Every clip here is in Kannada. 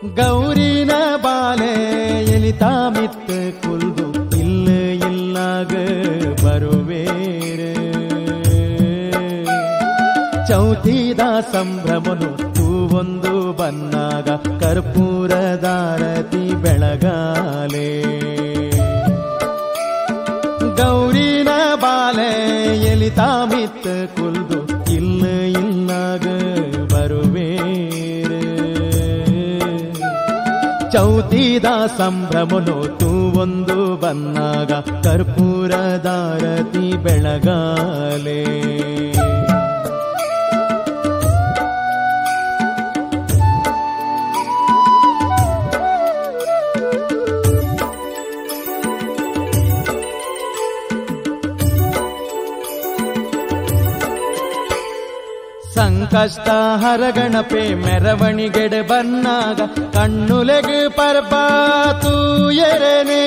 ಗೌರಿನ ಬಾಲೆ ಎಲಿತಾ ಮಿತ್ತು ಕುಲ್ದು ಇಲ್ಲ ಇಲ್ಲಾಗ ಬರುವೇರೆ ಚೌತಿದ ಸಂಭ್ರಮನು ಹೂವೊಂದು ಬನ್ನಾಗ ಕರ್ಪೂರದಾರತಿ ಬೆಳಗಾಲೆ ಗೌರಿನ ಬಾಲೆ ಎಲಿತಾ ಮಿತ್ತು ಕುಲ್ದು ಇಲ್ಲ ಇಲ್ಲಾಗ ಬರುವೇರೆ ಚೌತಿದ ಸಂಭ್ರಮನು ತೂವೊಂದು ಬನ್ನಾಗ ಕರ್ಪೂರದಾರತಿ ಬೆಳಗಾಲೆ ಸಂಕಷ್ಟ ಹರಗಣಪೆ ಮೆರವಣಿಗೆಡೆ ಬನ್ನಾಗ ಕಣ್ಣುಲೆಗೆ ಪರ್ಬಾತು ಎರೆನೆ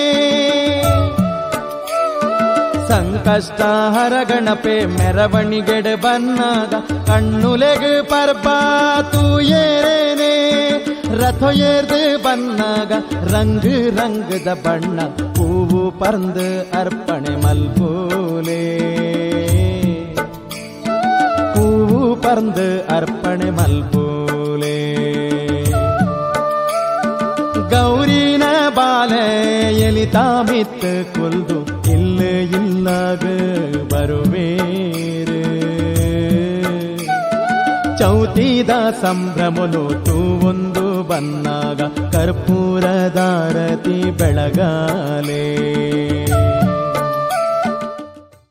ಸಂಕಷ್ಟ ಹರಗಣಪೆ ಮೆರವಣಿಗೆಡೆ ಬನ್ನಾಗ ಕಣ್ಣುಲೆಗೆ ಪರ್ಬಾತು ಎರೆನೆ ರಥ ಏರ್ದು ಬನ್ನಾಗ ರಂಗ್ ರಂಗದ ಬಣ್ಣ ಹೂವು ಪರ್ದು ಅರ್ಪಣೆ ಮಲ್ಪೋಲೆ ಹೂವು ಪರ್ದು ಅರ್ಪಣೆ ಮಲ್ಪೋಲೆ ಗೌರಿನ ಬಾಲೆ ಎಲಿತಾ ಮಿತ್ತು ಕುಲ್ದು ಇಲ್ಲ ಇಲ್ಲಾಗ ಬರುವೇರು ಚೌತಿದ ಸಂಭ್ರಮನು ತೂವೊಂದು ಬನ್ನಾಗ ಕರ್ಪೂರದಾರತಿ ಬೆಳಗಾಲೆ